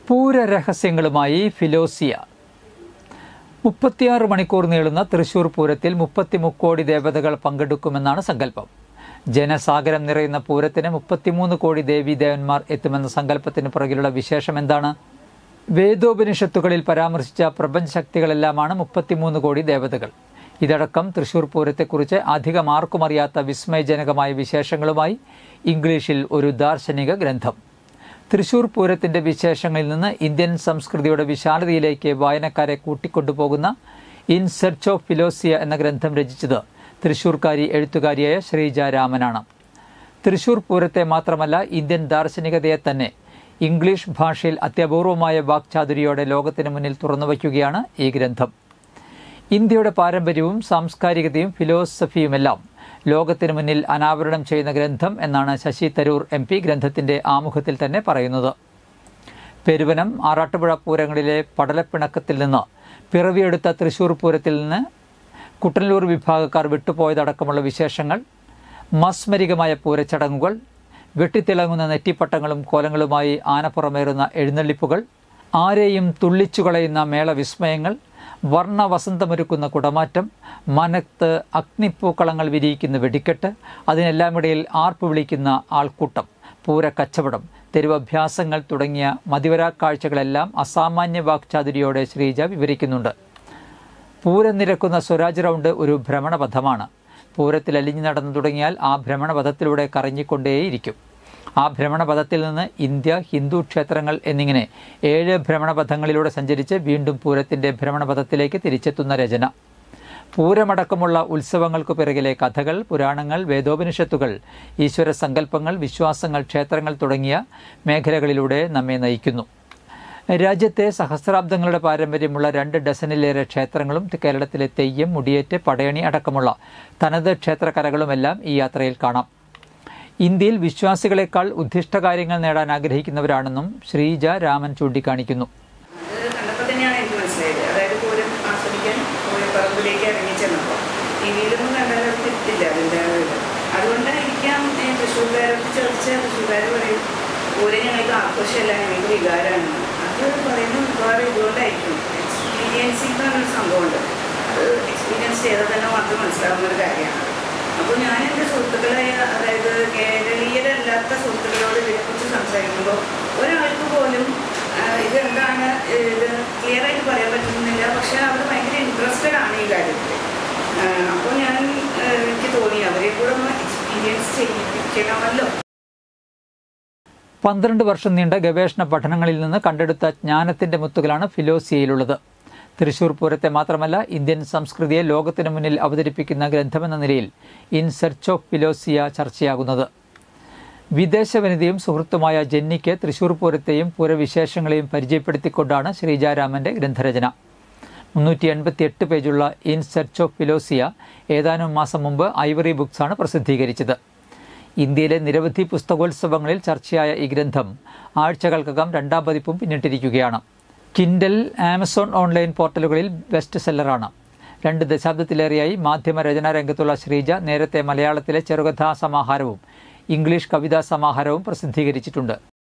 പൂരരഹസ്യങ്ങളുമായി ഫിലോസിയ മുപ്പത്തിയാറ് മണിക്കൂർ നീളുന്ന തൃശൂർ പൂരത്തിൽ മുപ്പത്തിമുക്കോടി ദേവതകൾ പങ്കെടുക്കുമെന്നാണ് സങ്കല്പം ജനസാഗരം നിറയുന്ന പൂരത്തിന് മുപ്പത്തിമൂന്ന് കോടി ദേവീ ദേവന്മാർ എത്തുമെന്ന സങ്കല്പത്തിന് പുറകിലുള്ള വിശേഷം എന്താണ് വേദോപനിഷത്തുകളിൽ പരാമർശിച്ച പ്രപഞ്ചശക്തികളെല്ലാമാണ് മുപ്പത്തിമൂന്ന് കോടി ദേവതകൾ ഇതടക്കം തൃശൂർ പൂരത്തെക്കുറിച്ച് അധികം ആർക്കും അറിയാത്ത വിസ്മയജനകമായ വിശേഷങ്ങളുമായി ഇംഗ്ലീഷിൽ ഒരു ദാർശനിക ഗ്രന്ഥം തൃശൂർ പൂരത്തിന്റെ വിശേഷങ്ങളിൽ നിന്ന് ഇന്ത്യൻ സംസ്കൃതിയുടെ വിശാലതയിലേക്ക് വായനക്കാരെ കൂട്ടിക്കൊണ്ടുപോകുന്ന ഇൻ സെർച്ച് ഓഫ് ഫിലോസിയ എന്ന ഗ്രന്ഥം രചിച്ചത് തൃശൂർക്കാരി എഴുത്തുകാരിയായ ശ്രീജ രാമനാണ് തൃശൂർ പൂരത്തെ മാത്രമല്ല ഇന്ത്യൻ ദാർശനികതയെ തന്നെ ഇംഗ്ലീഷ് ഭാഷയിൽ അത്യപൂർവമായ വാക്ചാതുരിയോടെ ലോകത്തിന് മുന്നിൽ തുറന്നുവയ്ക്കുകയാണ് ഈ ഗ്രന്ഥം ഇന്ത്യയുടെ പാരമ്പര്യവും സാംസ്കാരികതയും ഫിലോസഫിയുമെല്ലാം ലോകത്തിന് മുന്നിൽ അനാവരണം ചെയ്യുന്ന ഗ്രന്ഥം എന്നാണ് ശശി തരൂർ എം പി ഗ്രന്ഥത്തിന്റെ ആമുഖത്തിൽ തന്നെ പറയുന്നത് പെരുവനം ആറാട്ടുപുഴ പൂരങ്ങളിലെ പടലപ്പിണക്കത്തിൽ നിന്ന് പിറവിയെടുത്ത തൃശൂർ പൂരത്തിൽ നിന്ന് കുട്ടനല്ലൂർ വിഭാഗക്കാർ വിട്ടുപോയതടക്കമുള്ള വിശേഷങ്ങൾ മസ്മരികമായ പൂരച്ചടങ്ങുകൾ വെട്ടിത്തിളങ്ങുന്ന നെറ്റിപ്പട്ടങ്ങളും കോലങ്ങളുമായി ആനപ്പുറമേറുന്ന എഴുന്നള്ളിപ്പുകൾ ആരെയും തുള്ളിച്ചുകളയുന്ന മേളവിസ്മയങ്ങൾ വർണ്ണവസന്തമൊരുക്കുന്ന കുടമാറ്റം മനത്ത് അഗ്നിപ്പൂക്കളങ്ങൾ വിരിയിക്കുന്ന വെടിക്കെട്ട് അതിനെല്ലാമിടയിൽ ആർപ്പ് വിളിക്കുന്ന ആൾക്കൂട്ടം പൂരക്കച്ചവടം തെരുവഭ്യാസങ്ങൾ തുടങ്ങിയ മതിവരാ കാഴ്ചകളെല്ലാം അസാമാന്യ വാക്ചാതുരിയോടെ ശ്രീജ വിവരിക്കുന്നുണ്ട് പൂരം നിരക്കുന്ന സ്വരാജ് റൗണ്ട് ഒരു ഭ്രമണപഥമാണ് പൂരത്തിൽ അലിഞ്ഞു നടന്നു തുടങ്ങിയാൽ ആ ഭ്രമണപഥത്തിലൂടെ കറങ്ങിക്കൊണ്ടേയിരിക്കും ആ ഭ്രമണപഥത്തിൽ നിന്ന് ഇന്ത്യ ഹിന്ദു ക്ഷേത്രങ്ങൾ എന്നിങ്ങനെ ഏഴ് ഭ്രമണപഥങ്ങളിലൂടെ സഞ്ചരിച്ച് വീണ്ടും പൂരത്തിന്റെ ഭ്രമണപഥത്തിലേക്ക് തിരിച്ചെത്തുന്ന രചന പൂരമടക്കമുള്ള ഉത്സവങ്ങൾക്കു പിറകിലെ കഥകൾ പുരാണങ്ങൾ വേദോപനിഷത്തുകൾ ഈശ്വര സങ്കല്പങ്ങൾ വിശ്വാസങ്ങൾ ക്ഷേത്രങ്ങൾ തുടങ്ങിയ മേഖലകളിലൂടെ നമ്മെ നയിക്കുന്നു രാജ്യത്തെ സഹസ്രാബ്ദങ്ങളുടെ പാരമ്പര്യമുള്ള രണ്ട് ഡസനിലേറെ ക്ഷേത്രങ്ങളും കേരളത്തിലെ തെയ്യം മുടിയേറ്റ് പടയണി അടക്കമുള്ള തനത് ക്ഷേത്രകലകളുമെല്ലാം ഈ യാത്രയിൽ കാണാം ഇന്ത്യയിൽ വിശ്വാസികളെക്കാൾ ഉദ്ദിഷ്ട കാര്യങ്ങൾ നേടാൻ ആഗ്രഹിക്കുന്നവരാണെന്നും ശ്രീജ രാമൻ ചൂണ്ടിക്കാണിക്കുന്നു അത് കണ്ടപ്പോൾ തന്നെയാണ് എനിക്ക് മനസ്സിലായത് അതായത് പൂരം ആസ്വദിക്കാൻ പൂരപ്പറമ്പിലേക്ക് ഇറങ്ങി ചെന്നപ്പോൾ ടി വിയിലൊന്നും കണ്ടാൽ അത് തിരിത്തില്ല അതിൻ്റെ ഇത് അതുകൊണ്ടായിരിക്കാം ഏ, തൃശ്ശൂർക്കാരോട് ചോദിച്ച തൃശ്ശൂർക്കാർ പറയും പൂരം ഞങ്ങൾക്ക് ആഘോഷമല്ല ഞങ്ങൾക്ക് വികാരമാണ് അത് പറയുന്നത് മിക്കവാറും ഇതുകൊണ്ടായിരിക്കും എക്സ്പീരിയൻസിങ് എന്ന് പറഞ്ഞൊരു സംഭവമുണ്ട് അത് എക്സ്പീരിയൻസ് ചെയ്താൽ തന്നെ മാത്രം മനസ്സിലാവുന്ന ഒരു കാര്യമാണ് അപ്പോൾ ഞാൻ എൻ്റെ സുഹൃത്തുക്കളായ അതായത് കേരളീയരല്ലാത്ത സുഹൃത്തുക്കളോട് ഇതിനെക്കുറിച്ച് സംസാരിക്കുമ്പോൾ ഒരാൾക്ക് പോലും ആ, ഇതെന്താണ് ഇത് ക്ലിയർ ആയിട്ട് പറയാൻ പറ്റുന്നില്ല പക്ഷെ അവർ ഭയങ്കര ഇൻട്രസ്റ്റഡ് ആണ് ഈ കാര്യത്തിൽ അപ്പോൾ ഞാൻ ആ, എനിക്ക് തോന്നി അവരെ കൂടെ ഒന്ന് എക്സ്പീരിയൻസ് ചെയ്യിപ്പിക്കണമല്ലോ പന്ത്രണ്ട് വർഷം നീണ്ട ഗവേഷണ പഠനങ്ങളിൽ നിന്ന് കണ്ടെടുത്ത ജ്ഞാനത്തിന്റെ മുത്തുകളാണ് ഫിലോസിയയിലുള്ളത് തൃശൂർ പൂരത്തെ മാത്രമല്ല ഇന്ത്യൻ സംസ്കൃതിയെ ലോകത്തിനു മുന്നിൽ അവതരിപ്പിക്കുന്ന ഗ്രന്ഥമെന്ന നിലയിൽ ഇൻ സെർച്ച് ഓഫ് ഫിലോസിയ ചർച്ചയാകുന്നത് വിദേശ വനിതയും സുഹൃത്തുമായ ജെന്നിക്ക് തൃശൂർ പൂരത്തെയും പൂരവിശേഷങ്ങളെയും പരിചയപ്പെടുത്തിക്കൊണ്ടാണ് ശ്രീജാരാമന്റെ ഗ്രന്ഥരചന മുന്നൂറ്റി എൺപത്തി എട്ട് പേജുള്ള ഇൻ സെർച്ച് ഓഫ് ഫിലോസിയ ഏതാനും മാസം മുമ്പ് ഐവറി ബുക്സാണ് പ്രസിദ്ധീകരിച്ചത് ഇന്ത്യയിലെ നിരവധി പുസ്തകോത്സവങ്ങളിൽ ചർച്ചയായ ഈ ഗ്രന്ഥം ആഴ്ചകൾക്കകം രണ്ടാം പതിപ്പും പിന്നിട്ടിരിക്കുകയാണ് കിൻഡൽ ആമസോൺ ഓൺലൈൻ പോർട്ടലുകളിൽ ബെസ്റ്റ് സെല്ലറാണ് രണ്ട് ദശാബ്ദത്തിലേറെയായി മാധ്യമ രചനാ രംഗത്തുള്ള ശ്രീജ നേരത്തെ മലയാളത്തിലെ ചെറുകഥാ സമാഹാരവും ഇംഗ്ലീഷ് കവിതാ സമാഹാരവും പ്രസിദ്ധീകരിച്ചിട്ടുണ്ട്